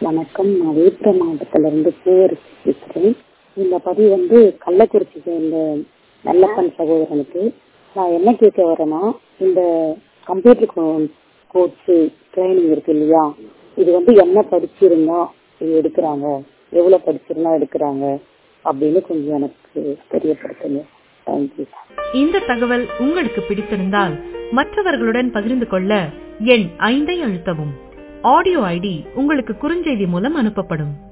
வணக்கம் நான் விழுப்புரம் மாவட்டத்துல இருந்து பூவரசி பேசுறேன் இந்த பதிவு வந்து கள்ளக்குறிச்சி சேர்ந்த நல்லப்பன் சகோதரனுக்கு நான் என்ன கேட்க வரேன்னா இந்த கம்ப்யூட்டர் கோர்ஸ் ட்ரைனிங் இருக்கு இல்லையா இது வந்து என்ன படிச்சிருந்தா இது எடுக்கிறாங்க எவ்வளவு படிச்சிருந்தா எடுக்கிறாங்க அப்படின்னு கொஞ்சம் எனக்கு தெரியப்படுத்துங்க தேங்க்யூ இந்த தகவல் உங்களுக்கு பிடித்திருந்தால் மற்றவர்களுடன் பகிர்ந்து கொள்ள எண் ஐந்தை அழுத்தவும் ஆடியோ ஐடி உங்களுக்கு குறுஞ்செய்தி மூலம் அனுப்பப்படும்